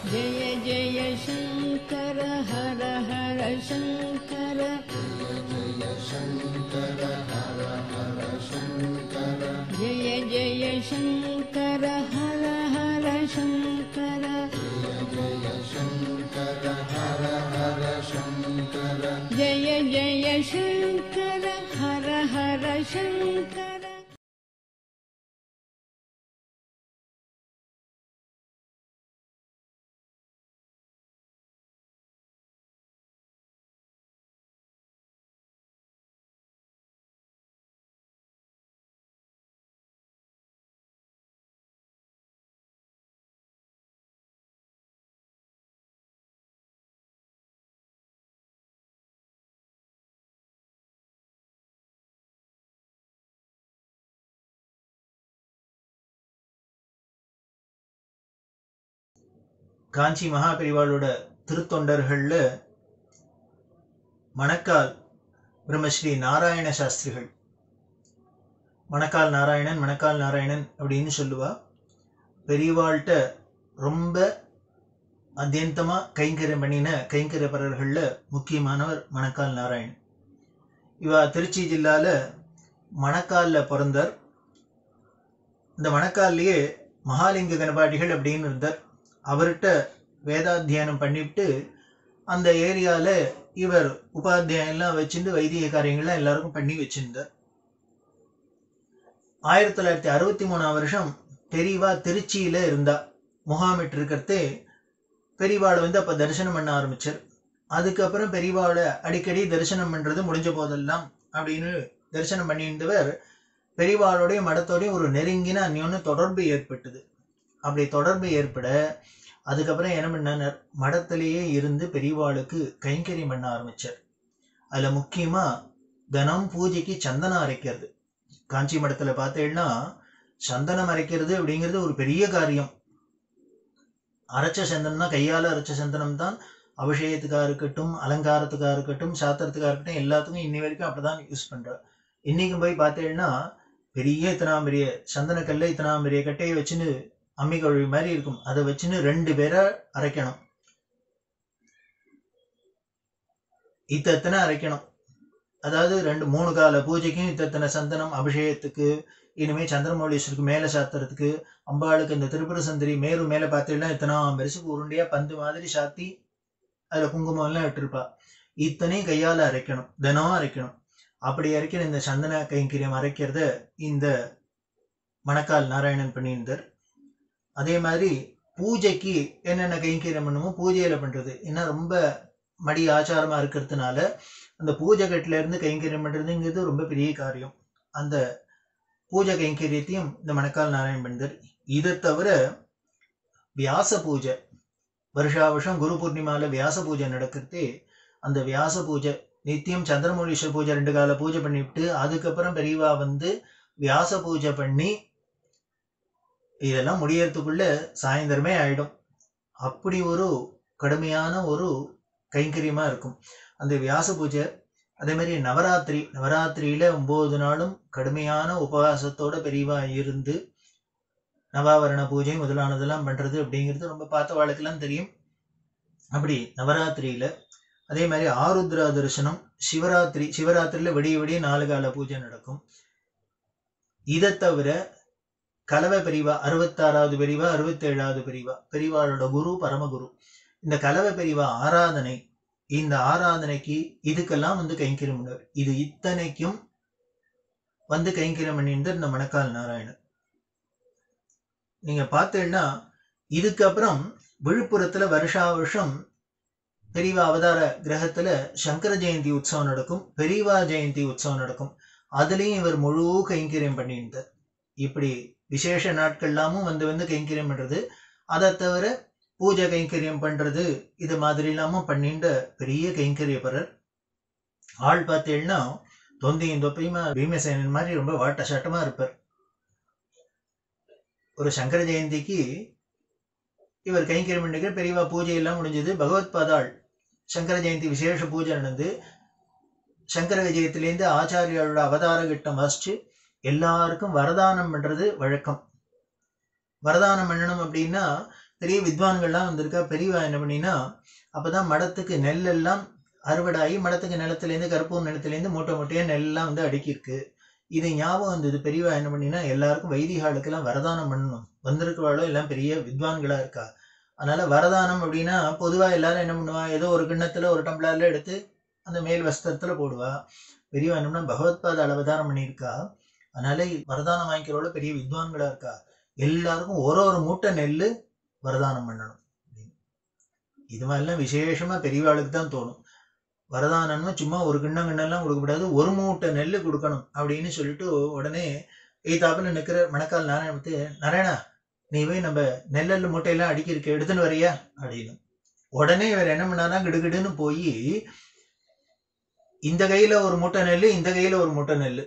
जय जय शङ्कर हर हर शङ्कर जय जय शङ्कर हर हर शङ्कर जय जय शङ्कर हर हर शङ्कर காஞ்சி மகாபெரிவாளோட திருத்தொண்டர்கள்ல மணக்கால் பிரம்மஸ்ரீ நாராயண சாஸ்திரிகள் மணக்கால் நாராயணன் மணக்கால் நாராயணன் அப்படின்னு சொல்லுவா பெரியவாள்கிட்ட ரொம்ப அத்தியந்தமா கைங்கரியம் பண்ணின கைங்கரியப்பரர்கள்ல முக்கியமானவர் மணக்கால் நாராயணன் இவா திருச்சி ஜில்லால மணக்கால்ல பிறந்தார் இந்த மணக்கால்லையே மகாலிங்க கணபாடிகள் அப்படின்னு இருந்தார் அவர்கிட்ட வேதாத்தியானம் பண்ணிவிட்டு அந்த ஏரியால இவர் உபாத்தியாயம் எல்லாம் வச்சுட்டு வைதிக காரியங்கள்லாம் எல்லாருக்கும் பண்ணி வச்சிருந்தார் ஆயிரத்தி தொள்ளாயிரத்தி அறுபத்தி மூணாம் வருஷம் பெரியவா திருச்சியில இருந்தா முகாமிட்டு இருக்கிறதே பெரியவாளை வந்து அப்ப தரிசனம் பண்ண ஆரம்பிச்சார் அதுக்கப்புறம் பெரியவாளை அடிக்கடி தரிசனம் பண்றது முடிஞ்ச போதெல்லாம் அப்படின்னு தரிசனம் பண்ணியிருந்தவர் பெரியவாளோடைய மடத்தோடையும் ஒரு நெருங்கின அந்யோன்ய தொடர்பு ஏற்பட்டது அப்படி தொடர்பு ஏற்பட அதுக்கப்புறம் என்ன பண்ணார் மடத்திலேயே இருந்து பெரியவாளுக்கு கைங்கரியம் பண்ண ஆரம்பிச்சார் அதுல முக்கியமா தினம் பூஜைக்கு சந்தனம் அரைக்கிறது காஞ்சி மடத்துல பார்த்தேன்னா சந்தனம் அரைக்கிறது அப்படிங்கிறது ஒரு பெரிய காரியம் அரைச்ச சந்தனம்னா கையால அரைச்ச சந்தனம் தான் அபிஷேகத்துக்கா இருக்கட்டும் அலங்காரத்துக்கா இருக்கட்டும் சாத்திரத்துக்கா இருக்கட்டும் எல்லாத்துக்கும் இன்னி வரைக்கும் அப்படிதான் யூஸ் பண்ற இன்னைக்கும் போய் பார்த்தேன்னா பெரிய இத்தனாம் பெரிய சந்தனக்கல்ல இத்தனாம் பெரிய கட்டையை வச்சுன்னு அம்மி கழுவி மாதிரி இருக்கும் அதை வச்சுன்னு ரெண்டு பேரை அரைக்கணும் இத்தனை அரைக்கணும் அதாவது ரெண்டு மூணு கால பூஜைக்கும் இத்தனை சந்தனம் அபிஷேகத்துக்கு இனிமே சந்திரமௌலீஸ்வருக்கு மேல சாத்துறதுக்கு அம்பாளுக்கு இந்த திரிபுர சுந்தரி மேரு மேல பார்த்தீங்கன்னா இத்தனை பெருசுக்கு உருண்டையா பந்து மாதிரி சாத்தி அதுல குங்குமம் எல்லாம் இட்டிருப்பா இத்தனையும் கையால அரைக்கணும் தினம் அரைக்கணும் அப்படி அரைக்கிற இந்த சந்தன கைங்கரியம் அரைக்கிறத இந்த மணக்கால் நாராயணன் பண்ணியிருந்தார் அதே மாதிரி பூஜைக்கு என்னென்ன கைங்கரியம் பண்ணுமோ பூஜையில பண்றது ஏன்னா ரொம்ப மடி ஆச்சாரமா இருக்கிறதுனால அந்த பூஜை கட்டுல இருந்து கைங்கரியம் பண்றதுங்கிறது ரொம்ப பெரிய காரியம் அந்த பூஜை கைங்கரியத்தையும் இந்த மணக்கால் நாராயணன் பண்டர் இதை தவிர வியாச பூஜை வருஷா வருஷம் குரு பூர்ணிமால வியாச பூஜை நடக்கிறதே அந்த வியாச பூஜை நித்தியம் சந்திரமௌலீஸ்வர் பூஜை ரெண்டு கால பூஜை பண்ணிவிட்டு அதுக்கப்புறம் பெரியவா வந்து வியாச பூஜை பண்ணி இதெல்லாம் முடியறதுக்குள்ள சாயந்தரமே ஆயிடும் அப்படி ஒரு கடுமையான ஒரு கைங்கரியமா இருக்கும் அந்த வியாச பூஜை அதே மாதிரி நவராத்திரி நவராத்திரியில ஒன்பது நாளும் கடுமையான உபவாசத்தோட பெரியவா இருந்து நவாவரண பூஜை முதலானதெல்லாம் பண்றது அப்படிங்கிறது ரொம்ப பார்த்த வாழ்க்கெல்லாம் தெரியும் அப்படி நவராத்திரியில அதே மாதிரி ஆருத்ரா தரிசனம் சிவராத்திரி சிவராத்திரியில விடிய விடிய நாலு கால பூஜை நடக்கும் இதை தவிர கலவை பெரிவா அறுபத்தாறாவது பெரிவா அறுபத்தேழாவது பெரிவா பெரிவாளோட குரு பரமகுரு இந்த கலவை பெரிவா ஆராதனை இந்த ஆராதனைக்கு இதுக்கெல்லாம் வந்து கைங்கரியம் பண்ணுவார் இது இத்தனைக்கும் வந்து கைங்கரியம் பண்ணியிருந்த இந்த மணக்கால் நாராயணன் நீங்க பார்த்தீங்கன்னா இதுக்கப்புறம் விழுப்புரத்துல வருஷா வருஷம் பெரியவா அவதார கிரகத்துல சங்கர ஜெயந்தி உற்சவம் நடக்கும் பெரியவா ஜெயந்தி உற்சவம் நடக்கும் அதுலயும் இவர் முழு கைங்கரியம் பண்ணியிருந்தார் இப்படி விசேஷ நாட்கள்லாமும் வந்து வந்து கைங்கரியம் பண்றது அதை தவிர பூஜை கைங்கரியம் பண்றது இது மாதிரி இல்லாம பண்ணிண்ட பெரிய கைங்கரியப்பரர் ஆள் பார்த்தேன்னா தொந்தியும் தொப்பையுமா பீமசேனன் மாதிரி ரொம்ப வாட்ட சாட்டமா இருப்பார் ஒரு சங்கர ஜெயந்திக்கு இவர் கைங்கரியம் பண்ணிக்கிற பெரியவா பூஜை எல்லாம் முடிஞ்சது பகவத் பாதாள் சங்கர ஜெயந்தி விசேஷ பூஜை நடந்து சங்கர விஜயத்திலேருந்து ஆச்சாரியாளோட அவதார கிட்டம் வாசிச்சு எல்லாருக்கும் வரதானம் பண்றது வழக்கம் வரதானம் பண்ணணும் அப்படின்னா பெரிய வித்வான்கள்லாம் வந்திருக்கா பெரியவா என்ன பண்ணினா அப்பதான் மடத்துக்கு நெல் எல்லாம் அறுவடாகி மடத்துக்கு நிலத்துலேருந்து கருப்பூர் நிலத்துலேருந்து மூட்டை மூட்டையாக நெல்லாம் வந்து அடுக்கியிருக்கு இது ஞாபகம் வந்தது பெரியவா என்ன பண்ணினா எல்லாருக்கும் வைதிகாலுக்கெல்லாம் வரதானம் பண்ணணும் வந்திருக்கவாளோ எல்லாம் பெரிய வித்வான்களா இருக்கா அதனால வரதானம் அப்படின்னா பொதுவா எல்லாரும் என்ன பண்ணுவா ஏதோ ஒரு கிண்ணத்துல ஒரு டம்ளர்ல எடுத்து அந்த மேல் வஸ்திரத்துல போடுவா பெரியவா என்னன்னா பகவத்பாத அவதாரம் பண்ணியிருக்கா அதனால வரதானம் வாங்கிக்கிறவள பெரிய வித்வான்களா இருக்கா எல்லாருக்கும் ஒரு ஒரு மூட்டை நெல் வரதானம் பண்ணணும் இது மாதிரிலாம் விசேஷமா பெரியவாளுக்கு தான் தோணும் வரதானம்னு சும்மா ஒரு கிண்ணம் கிண்ணம்லாம் கொடுக்கக்கூடாது ஒரு மூட்டை நெல் கொடுக்கணும் அப்படின்னு சொல்லிட்டு உடனே எய்தாப்புல நிற்கிற மணக்கால் நாராயண பார்த்து நாராயணா நீ போய் நம்ம நெல்லல் மூட்டையெல்லாம் அடிக்கிருக்கு எடுத்துன்னு வரியா அப்படின்னு உடனே இவர் என்ன பண்ணாரா கிடுகிடுன்னு போய் இந்த கையில ஒரு மூட்டை நெல் இந்த கையில ஒரு மூட்டை நெல்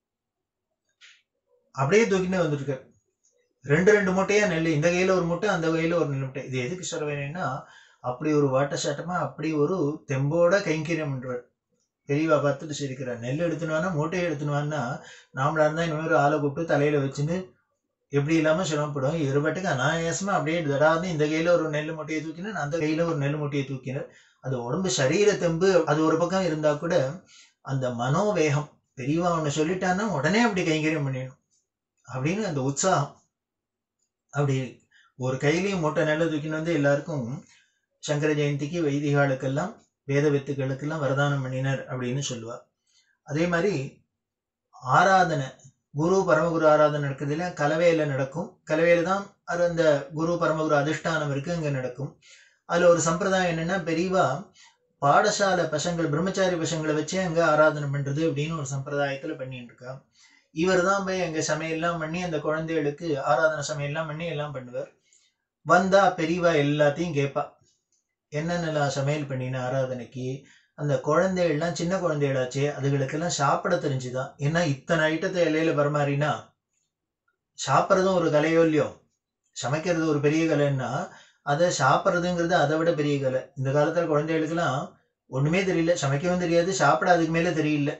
அப்படியே தூக்கினே வந்துருக்காரு ரெண்டு ரெண்டு மூட்டையா நெல் இந்த கையில ஒரு மூட்டை அந்த கையில ஒரு நெல் மூட்டை இது எதுக்கு சொல்ல வேணும்னா அப்படி ஒரு வாட்ட சாட்டமா அப்படி ஒரு தெம்போட கைங்கரியம் பண்றார் பெரியவா பார்த்துட்டு சிரிக்கிறார் நெல் எடுத்துன்னு வானா மூட்டையை எடுத்துன்னு வான்னா நாமளா இருந்தா இந்த மாதிரி ஒரு ஆளை கூப்பிட்டு தலையில வச்சுன்னு எப்படி இல்லாம சிரமப்படும் இவர் பாட்டுக்கு அனாயாசமா அப்படியே தடாது இந்த கையில ஒரு நெல் மூட்டையை தூக்கினேன் அந்த கையில ஒரு நெல் மூட்டையை தூக்கினார் அது உடம்பு சரீர தெம்பு அது ஒரு பக்கம் இருந்தா கூட அந்த மனோவேகம் பெரியவா ஒண்ணு சொல்லிட்டான்னா உடனே அப்படி கைங்கரியம் பண்ணிடணும் அப்படின்னு அந்த உற்சாகம் அப்படி ஒரு கையிலையும் மூட்டை நெல்லை தூக்கின்னு வந்து எல்லாருக்கும் சங்கர ஜெயந்திக்கு வைதிகாலுக்கெல்லாம் வேத வித்துக்களுக்கெல்லாம் வரதானம் பண்ணினர் அப்படின்னு சொல்லுவா அதே மாதிரி ஆராதனை குரு பரமகுரு ஆராதனை நடக்கிறதுல கலவையில நடக்கும் கலவையில தான் அது அந்த குரு பரமகுரு அதிஷ்டானம் இருக்கு அங்க நடக்கும் அதுல ஒரு சம்பிரதாயம் என்னன்னா பெரியவா பாடசாலை பசங்கள் பிரம்மச்சாரி பசங்களை வச்சே அங்க ஆராதனை பண்றது அப்படின்னு ஒரு சம்பிரதாயத்துல பண்ணிட்டு இருக்கா இவர் தான் போய் அங்க சமையல்லாம் பண்ணி அந்த குழந்தைகளுக்கு ஆராதனை சமையல்லாம் பண்ணி எல்லாம் பண்ணுவார் வந்தா பெரியவா எல்லாத்தையும் கேட்பா என்னென்னலாம் சமையல் பண்ணின ஆராதனைக்கு அந்த குழந்தைகள்லாம் சின்ன குழந்தைகளாச்சே அதுகளுக்கெல்லாம் சாப்பிட தெரிஞ்சுதான் ஏன்னா இத்தனை ஐட்டத்தை இலையில பரிமாறினா சாப்பிட்றதும் ஒரு கலையோ இல்லையோ சமைக்கிறது ஒரு பெரிய கலைன்னா அதை சாப்பிட்றதுங்கிறது அதை விட பெரிய கலை இந்த காலத்துல குழந்தைகளுக்கெல்லாம் ஒண்ணுமே தெரியல சமைக்கவும் தெரியாது சாப்பிட அதுக்கு மேல தெரியல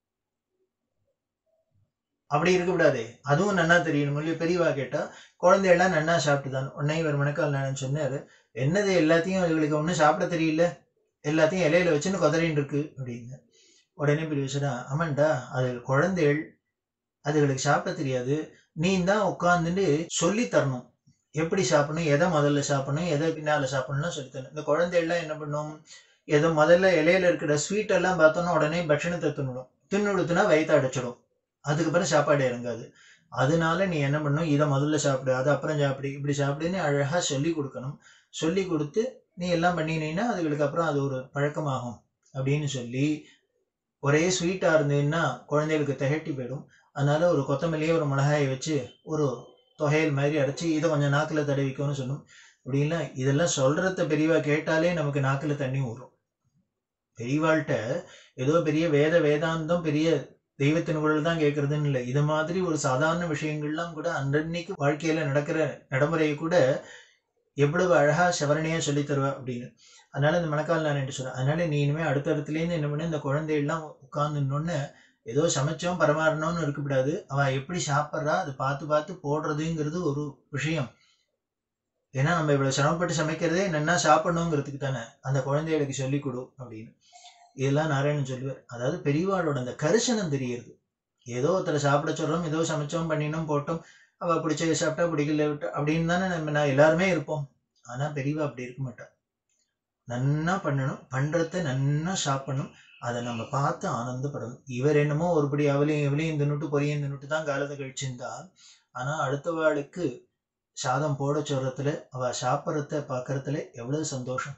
அப்படி இருக்கக்கூடாது அதுவும் நன்னா தெரியணும் இல்லையா பெரியவா கேட்டா குழந்தையெல்லாம் நன்னா சாப்பிட்டுதான் உடனே இவர் மணக்கால் நான் சொன்னாரு என்னது எல்லாத்தையும் இவங்களுக்கு ஒன்றும் சாப்பிட தெரியல எல்லாத்தையும் இலையில வச்சுன்னு கொதறின்னு இருக்கு அப்படின்னு உடனே பெரிய சொன்னா ஆமாண்டா அது குழந்தைகள் அதுகளுக்கு சாப்பிட தெரியாது நீ தான் உட்காந்துட்டு சொல்லி தரணும் எப்படி சாப்பிடணும் எதை முதல்ல சாப்பிடணும் எதை பின்னால சாப்பிடணும்லாம் சொல்லி தரணும் இந்த குழந்தைகள்லாம் என்ன பண்ணும் ஏதோ முதல்ல இலையில இருக்கிற ஸ்வீட் எல்லாம் பார்த்தோன்னா உடனே பட்சணத்தை தின்னுடும் தின்னுடுத்துனா வயிற்று அடைச்சிடும் அதுக்கப்புறம் சாப்பாடு இறங்காது அதனால நீ என்ன பண்ணணும் இதை முதல்ல சாப்பிடு அதை அப்புறம் சாப்பிடு இப்படி சாப்பிடுன்னு அழகா சொல்லி கொடுக்கணும் சொல்லி கொடுத்து நீ எல்லாம் பண்ணினீன்னா அதுகளுக்கு அப்புறம் அது ஒரு பழக்கமாகும் அப்படின்னு சொல்லி ஒரே ஸ்வீட்டா இருந்ததுன்னா குழந்தைகளுக்கு திகட்டி போயிடும் அதனால ஒரு கொத்தமல்லியே ஒரு மிளகாயை வச்சு ஒரு தொகையல் மாதிரி அரைச்சி இதை கொஞ்சம் நாக்குல தடவிக்கணும்னு சொன்னோம் அப்படின்லாம் இதெல்லாம் சொல்றத பெரியவா கேட்டாலே நமக்கு நாக்குல தண்ணி ஊறும் பெரியவாள்கிட்ட ஏதோ பெரிய வேத வேதாந்தம் பெரிய தெய்வத்தின் குரல் தான் கேட்கறதுன்னு இல்லை இது மாதிரி ஒரு சாதாரண விஷயங்கள்லாம் கூட அன்றன்னைக்கு வாழ்க்கையில நடக்கிற நடைமுறையை கூட எவ்வளவு அழகா செவரணையா சொல்லி தருவா அப்படின்னு அதனால இந்த மணக்கால் நான் என்று சொல்றேன் அதனால நீ இனிமே அடுத்த இடத்துலேருந்து என்ன பண்ணு இந்த குழந்தைகள்லாம் உட்கார்ந்துன்னொன்னு ஏதோ சமைச்சோம் பரமாறணும்னு இருக்கக்கூடாது அவ எப்படி சாப்பிட்றா அதை பார்த்து பார்த்து போடுறதுங்கிறது ஒரு விஷயம் ஏன்னா நம்ம இவ்வளவு சிரமப்பட்டு சமைக்கிறதே என்னன்னா சாப்பிடணுங்கிறதுக்கு தானே அந்த குழந்தைகளுக்கு சொல்லிக் கொடு அப்படின்னு இதெல்லாம் நாராயணன் சொல்லுவார் அதாவது பெரியவாளோட அந்த கரிசனம் தெரியுது ஏதோ ஒருத்தரை சாப்பிட சொல்றோம் ஏதோ சமைச்சோம் பண்ணினோம் போட்டோம் அவ பிடிச்ச சாப்பிட்டா பிடிக்கல விட்டு அப்படின்னு தானே நம்ம நான் எல்லாருமே இருப்போம் ஆனா பெரியவா அப்படி இருக்க மாட்டா நன்னா பண்ணணும் பண்றத நன்னா சாப்பிடணும் அதை நம்ம பார்த்து ஆனந்தப்படணும் இவர் என்னமோ ஒருபடி அவளையும் இவளையும் இந்த நுட்டு பொரியும் இந்த நுட்டு தான் காலத்தை கழிச்சிருந்தா ஆனா அடுத்தவாளுக்கு சாதம் போட சொல்றதுல அவ சாப்பிட்றத பாக்குறதுல எவ்வளவு சந்தோஷம்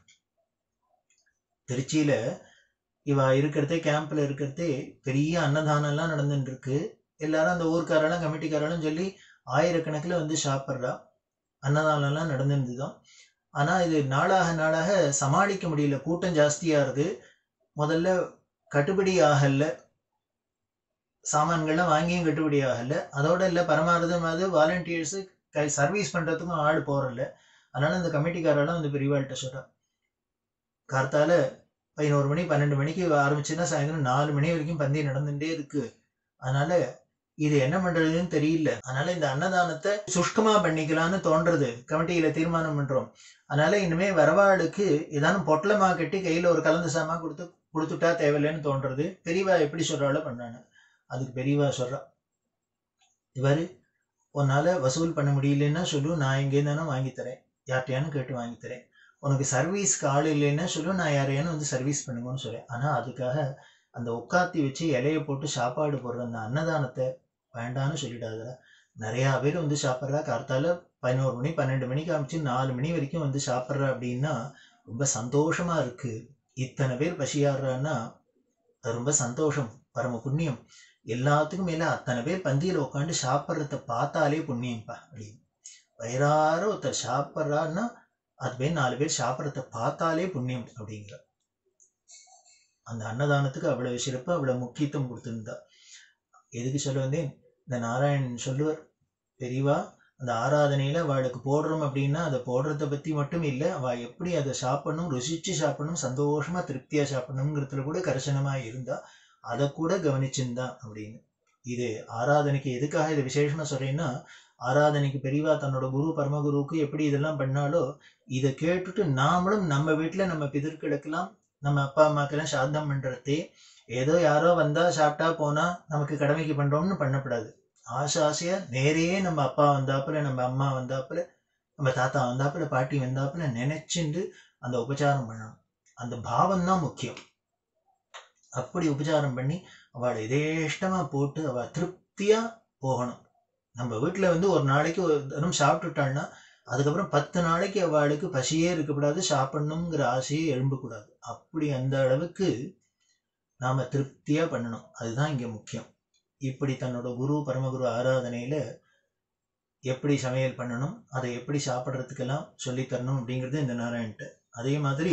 திருச்சியில இவ இருக்கிறதே கேம்ப்ல இருக்கிறதே பெரிய அன்னதானம் எல்லாம் நடந்துட்டு இருக்கு எல்லாரும் அந்த ஊர்க்காரெல்லாம் கமிட்டிக்காரெல்லாம் சொல்லி ஆயிரக்கணக்கில் வந்து சாப்பிட்றா அன்னதானம் எல்லாம் நடந்துருந்துதான் ஆனா இது நாளாக நாளாக சமாளிக்க முடியல கூட்டம் ஜாஸ்தியா இருக்கு முதல்ல கட்டுப்படி ஆகல சாமான்கள்லாம் வாங்கியும் கட்டுப்படி ஆகல அதோட இல்ல பரமாரதம் அது வாலண்டியர்ஸ் கை சர்வீஸ் பண்றதுக்கும் ஆள் போறல அதனால இந்த கமிட்டிக்காரெல்லாம் வந்து பெரியவாள்கிட்ட சொல்றா கார்த்தால பதினோரு மணி பன்னெண்டு மணிக்கு ஆரம்பிச்சுன்னா சாயந்தரம் நாலு மணி வரைக்கும் பந்தி நடந்துட்டே இருக்கு அதனால இது என்ன பண்றதுன்னு தெரியல அதனால இந்த அன்னதானத்தை சுஷ்கமா பண்ணிக்கலாம்னு தோன்றது கமிட்டியில தீர்மானம் பண்றோம் அதனால இனிமே வரவாளுக்கு ஏதானும் பொட்டலமா கட்டி கையில ஒரு கலந்து சாமா கொடுத்து கொடுத்துட்டா தேவையில்லைன்னு தோன்றது பெரியவா எப்படி சொல்றாளோ பண்ணானு அதுக்கு பெரியவா சொல்றா இவரு உன்னால வசூல் பண்ண முடியலன்னா சொல்லு நான் எங்கே இருந்தாலும் வாங்கி தரேன் யார்கிட்டயானு கேட்டு வாங்கி தரேன் உனக்கு சர்வீஸ்க்கு ஆள் இல்லைன்னா சொல்லு நான் யாரையானு வந்து சர்வீஸ் பண்ணுங்கன்னு சொல்றேன் ஆனா அதுக்காக அந்த உட்காத்தி வச்சு இலைய போட்டு சாப்பாடு போடுற அந்த அன்னதானத்தை வேண்டான்னு சொல்லிடாத நிறையா பேர் வந்து சாப்பிட்றா கார்த்தால பதினோரு மணி பன்னெண்டு மணிக்கு ஆரம்பிச்சு நாலு மணி வரைக்கும் வந்து சாப்பிட்றா அப்படின்னா ரொம்ப சந்தோஷமா இருக்கு இத்தனை பேர் பசியாடுறான்னா அது ரொம்ப சந்தோஷம் பரம புண்ணியம் எல்லாத்துக்கும் மேல அத்தனை பேர் பந்தியில உட்காந்து சாப்பிட்றத பார்த்தாலே புண்ணியம்ப்பா அப்படின்னு வயிறார ஒருத்தர் சாப்பிட்றான்னா அது பேர் நாலு பேர் சாப்பிட்றத பார்த்தாலே புண்ணியம் அப்படிங்கிற அந்த அன்னதானத்துக்கு அவ்வளவு சிறப்பு அவ்வளவு முக்கியத்துவம் கொடுத்திருந்தா எதுக்கு சொல்ல வந்தேன் இந்த நாராயணன் சொல்லுவார் பெரியவா அந்த ஆராதனையில அவளுக்கு போடுறோம் அப்படின்னா அதை போடுறத பத்தி மட்டும் இல்லை அவ எப்படி அதை சாப்பிடணும் ருசிச்சு சாப்பிடணும் சந்தோஷமா திருப்தியா சாப்பிடணுங்கிறதுல கூட கரிசனமா இருந்தா அதை கூட கவனிச்சிருந்தா அப்படின்னு இது ஆராதனைக்கு எதுக்காக இது விசேஷமா சொல்றேன்னா ஆராதனைக்கு பெரியவா தன்னோட குரு பரமகுருவுக்கு எப்படி இதெல்லாம் பண்ணாலோ இதை கேட்டுட்டு நாமளும் நம்ம வீட்டுல நம்ம பிதர்களுக்கெல்லாம் நம்ம அப்பா அம்மாக்கெல்லாம் சாத்தம் பண்றதே ஏதோ யாரோ வந்தா சாப்பிட்டா போனா நமக்கு கடமைக்கு பண்றோம்னு பண்ணக்கூடாது ஆசை ஆசையா நேரையே நம்ம அப்பா வந்தாப்புல நம்ம அம்மா வந்தாப்புல நம்ம தாத்தா வந்தாப்புல பாட்டி வந்தாப்புல நினைச்சுண்டு அந்த உபச்சாரம் பண்ணணும் அந்த பாவம் தான் முக்கியம் அப்படி உபச்சாரம் பண்ணி அவளை இதேஷ்டமா போட்டு அவ திருப்தியா போகணும் நம்ம வீட்டுல வந்து ஒரு நாளைக்கு ஒரு தரம் சாப்பிட்டுட்டாள்னா அதுக்கப்புறம் பத்து நாளைக்கு அவளுக்கு பசியே இருக்கக்கூடாது சாப்பிடணுங்கிற ஆசையே எழும்பக்கூடாது அப்படி அந்த அளவுக்கு நாம திருப்தியா பண்ணணும் அதுதான் இங்க முக்கியம் இப்படி தன்னோட குரு பரமகுரு ஆராதனையில எப்படி சமையல் பண்ணணும் அதை எப்படி சாப்பிட்றதுக்கெல்லாம் சொல்லித் தரணும் அப்படிங்கிறது இந்த நாராயண்ட்ட அதே மாதிரி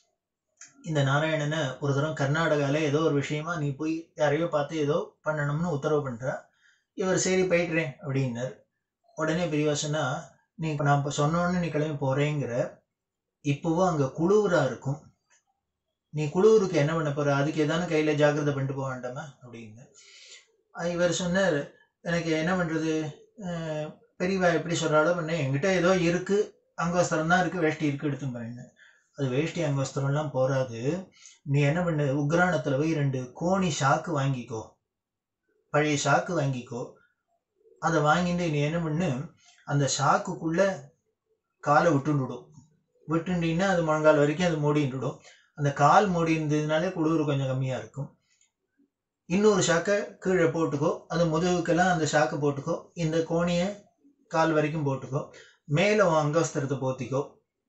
இந்த நாராயணனை ஒரு தரம் கர்நாடகால ஏதோ ஒரு விஷயமா நீ போய் யாரையோ பார்த்து ஏதோ பண்ணணும்னு உத்தரவு பண்றா இவர் சரி போயிட்டுறேன் அப்படின்னார் உடனே பெரியவா சொன்னா நீ இப்ப நான் இப்ப சொன்னோன்னு நீ கிளம்பி போறேங்கிற இப்போவும் அங்க குளிரா இருக்கும் நீ குளிருக்கு என்ன பண்ண போற அதுக்கு ஏதானு கையில ஜாக்கிரதை பண்ணிட்டு போக வேண்டாமா அப்படின்னு அஹ் இவர் சொன்னார் எனக்கு என்ன பண்றது அஹ் பெரியவா எப்படி சொல்றாளோ பண்ணேன் என்கிட்ட ஏதோ இருக்கு அங்கோஸ்திரம் தான் இருக்கு வேஷ்டி இருக்கு எடுத்து போறேன்னு அது வேஷ்டி அங்கோஸ்திரம்லாம் போராது நீ என்ன பண்ணு உக்ரானத்துல போய் ரெண்டு கோணி சாக்கு வாங்கிக்கோ பழைய சாக்கு வாங்கிக்கோ அதை வாங்கிட்டு நீ என்ன பண்ணு அந்த சாக்குக்குள்ள காலை விட்டுண்டுடும் விட்டுண்டின்னா அது முழங்கால் வரைக்கும் அது மூடிண்டுடும் அந்த கால் மூடி இருந்ததுனாலே குளிர் கொஞ்சம் கம்மியா இருக்கும் இன்னொரு சாக்கை கீழே போட்டுக்கோ அது முதுகுக்கெல்லாம் அந்த சாக்கை போட்டுக்கோ இந்த கோணியை கால் வரைக்கும் போட்டுக்கோ மேலே உன் அங்கஸ்திரத்தை போத்திக்கோ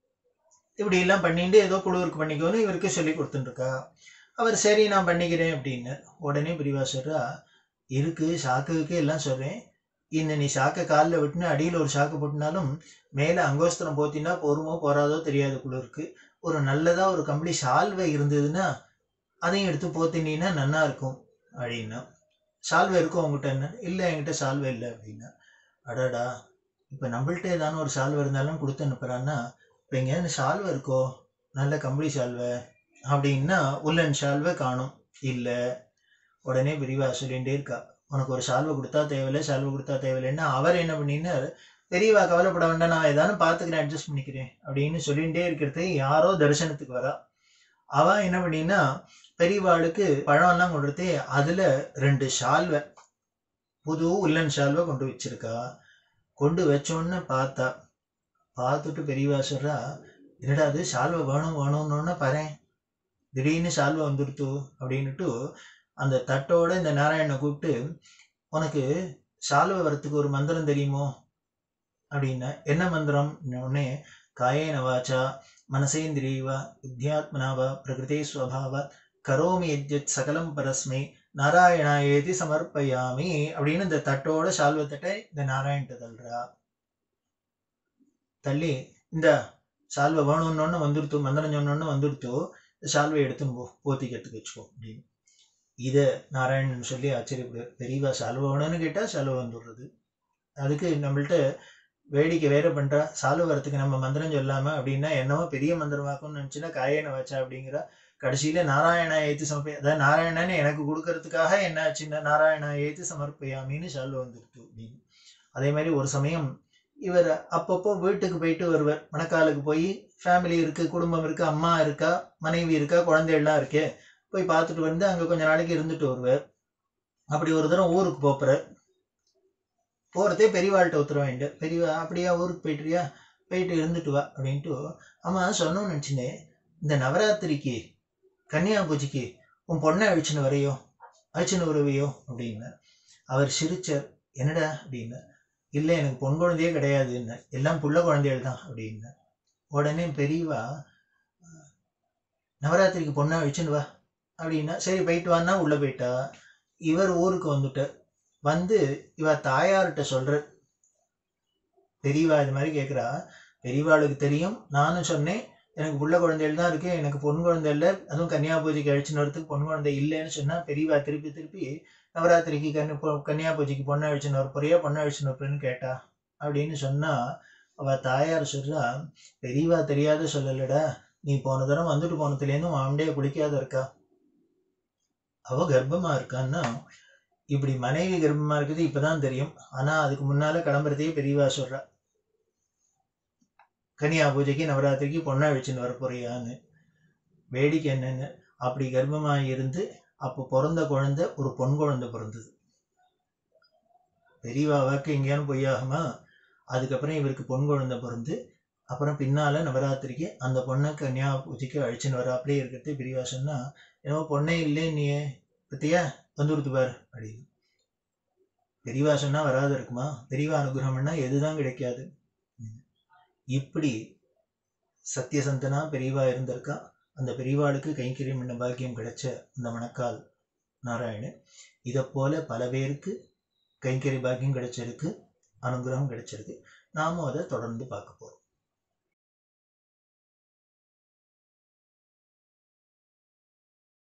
இப்படி எல்லாம் பண்ணிட்டு ஏதோ குழுவிற்கு பண்ணிக்கோன்னு இவருக்கு சொல்லி கொடுத்துட்டுருக்கா அவர் சரி நான் பண்ணிக்கிறேன் அப்படின்னு உடனே பிரிவா சொல்றா இருக்கு சாக்குக்கு எல்லாம் சொல்றேன் இந்த நீ சாக்கை காலில் விட்டுன்னு அடியில் ஒரு சாக்கு போட்டினாலும் மேலே அங்கோஸ்திரம் போத்தினா போருமோ போறாதோ தெரியாது குளிருக்கு ஒரு நல்லதா ஒரு கம்பளி சால்வை இருந்ததுன்னா அதையும் எடுத்து போத்தினீன்னா நன்னா இருக்கும் அப்படின்னா சால்வை இருக்கும் உங்ககிட்ட என்ன இல்லை என்கிட்ட சால்வை இல்லை அப்படின்னா அடாடா இப்போ நம்மள்ட்ட ஏதான ஒரு சால்வை இருந்தாலும் கொடுத்து அனுப்புறான்னா இப்போ எங்கேயாவது சால்வை இருக்கோ நல்ல கம்பளி சால்வை அப்படின்னா உள்ளன் சால்வை காணும் இல்லை உடனே விரிவா சொல்லிகிட்டே இருக்கா உனக்கு ஒரு சால்வை கொடுத்தா தேவையில்லை சால்வை கொடுத்தா தேவையில்லைன்னா அவர் என்ன பண்ணினார் பெரியவா கவலைப்பட வேண்டாம் நான் ஏதானு பார்த்துக்கிறேன் அட்ஜஸ்ட் பண்ணிக்கிறேன் அப்படின்னு சொல்லிகிட்டே இருக்கிறது யாரோ தரிசனத்துக்கு வரா அவ என்ன பண்ணினா பெரியவாளுக்கு பழம்லாம் கொண்டு அதுல ரெண்டு ஷால்வை புது உள்ளன் ஷால்வை கொண்டு வச்சிருக்கா கொண்டு வச்சோன்னு பார்த்தா பார்த்துட்டு பெரியவா சொல்றா என்னடா அது ஷால்வை வேணும் வேணும்னு பாரேன் திடீர்னு ஷால்வை வந்துடுத்து அப்படின்னுட்டு அந்த தட்டோட இந்த நாராயணனை கூப்பிட்டு உனக்கு ஷால்வை வரத்துக்கு ஒரு மந்திரம் தெரியுமோ அப்படின்னா என்ன மந்திரம் உடனே காயேன வாச்சா மனசேந்திரியவா புத்தியாத்மனாவா பிரகிருதே ஸ்வபாவா கரோமி எத்யத் சகலம் பரஸ்மை நாராயணாயேதி சமர்ப்பயாமி அப்படின்னு இந்த தட்டோட சால்வ தட்டை இந்த நாராயண்ட தள்ளுறா தள்ளி இந்த சால்வை வேணும்னு வந்துடுத்து மந்திரம் சொன்னோன்னு வந்துடுத்து இந்த சால்வை எடுத்துன்னு போ போத்திக்கிறதுக்கு வச்சுக்கோ அப்படின்னு இதை நாராயணன் சொல்லி ஆச்சரியப்படு பெரியவா சால்வை வேணும்னு கேட்டால் சால்வை வந்துடுறது அதுக்கு நம்மள்ட்ட வேடிக்கை வேற பண்றா சால்வை வரத்துக்கு நம்ம மந்திரம் சொல்லாம அப்படின்னா என்னவோ பெரிய மந்திரமாக்கும்னு நினைச்சுன்னா காயேன வச்சா அப்படிங்கிறா கடைசியில நாராயணா ஏத்து சமர்ப்பி அதாவது நாராயணன் எனக்கு கொடுக்கறதுக்காக என்ன சின்ன நாராயணா ஏத்து சமர்ப்பயாமின்னு சொல்ல வந்துருத்து அப்படின்னு அதே மாதிரி ஒரு சமயம் இவர் அப்பப்போ வீட்டுக்கு போயிட்டு வருவார் மணக்காலுக்கு போய் ஃபேமிலி இருக்கு குடும்பம் இருக்கு அம்மா இருக்கா மனைவி இருக்கா குழந்தைகள்லாம் இருக்கே போய் பார்த்துட்டு வந்து அங்க கொஞ்ச நாளைக்கு இருந்துட்டு வருவார் அப்படி ஒரு தடவை ஊருக்கு போப்புறார் போறதே பெரியவாள்கிட்ட உத்தரவு வேண்டு பெரியவா அப்படியா ஊருக்கு போயிட்டுறியா போயிட்டு இருந்துட்டு வா அப்படின்ட்டு ஆமா சொன்னோன்னு நினச்சினே இந்த நவராத்திரிக்கு கன்னியா பூஜைக்கு உன் பொண்ணை அழிச்சுன்னு வரையோ அழிச்சுன்னு வருவையோ அப்படின்னு அவர் சிரிச்சார் என்னடா அப்படின்னு இல்லை எனக்கு பொன் குழந்தையே கிடையாதுன்னு எல்லாம் புள்ள குழந்தைகள் தான் அப்படின்னு உடனே பெரியவா நவராத்திரிக்கு பொண்ணை அழிச்சுன்னு வா அப்படின்னா சரி போயிட்டு வான்னா உள்ள போயிட்டா இவர் ஊருக்கு வந்துட்டார் வந்து இவ தாயார்கிட்ட சொல்ற பெரியவா இது மாதிரி கேட்குறா பெரியவாளுக்கு தெரியும் நானும் சொன்னேன் எனக்கு புள்ள குழந்தைகள் தான் இருக்கு எனக்கு பொன் குழந்தை இல்லை அதுவும் கன்னியா பூஜைக்கு அழிச்சுன்னு வரதுக்கு பொன் குழந்தை இல்லைன்னு சொன்னா பெரியவா திருப்பி திருப்பி நவராத்திரிக்கு கன்னி பொ- கன்னியா பூஜைக்கு பொண்ணு அழிச்சுன்னு வர போறியா பொண்ணு அழிச்சுன்னு வரப்போன்னு கேட்டா அப்படின்னு சொன்னா அவ தாயார் சொல்றா பெரியவா தெரியாத சொல்லலடா நீ போன தரம் வந்துட்டு போனதுலேருந்து அவன்டே குளிக்காத இருக்கா அவ கர்ப்பமா இருக்கான்னா இப்படி மனைவி கர்ப்பமா இருக்குது இப்பதான் தெரியும் ஆனா அதுக்கு முன்னால கிளம்புறதையே பெரியவா சொல்றா கன்னியா பூஜைக்கு நவராத்திரிக்கு பொண்ணா வச்சுன்னு வர போறியான்னு வேடிக்கை என்னன்னு அப்படி கர்ப்பமா இருந்து அப்போ பிறந்த குழந்தை ஒரு பொன் குழந்தை பிறந்தது பெரியவா வாக்கு எங்கேயானு பொய்யாகுமா அதுக்கப்புறம் இவருக்கு பொன் குழந்தை பிறந்து அப்புறம் பின்னால நவராத்திரிக்கு அந்த பொண்ணை கன்னியா பூஜைக்கு அழிச்சுன்னு வர அப்படியே இருக்கிறது பெரியவா சொன்னா என்னமோ பொண்ணே இல்லை நீ பத்தியா வந்துடுத்து பாரு அப்படின்னு பெரியவா சொன்னா வராது இருக்குமா பெரியவா அனுகிரகம்னா எதுதான் கிடைக்காது இப்படி சத்தியசந்தனா பெரியவா இருந்திருக்கா அந்த பெரியவாளுக்கு கைங்கரியம் என்ன பாக்கியம் கிடைச்ச அந்த மணக்கால் நாராயணன் இதை போல பல பேருக்கு கைங்கரி பாக்கியம் கிடைச்சிருக்கு அனுகிரகம் கிடைச்சிருக்கு நாமும் அதை தொடர்ந்து பார்க்க போறோம்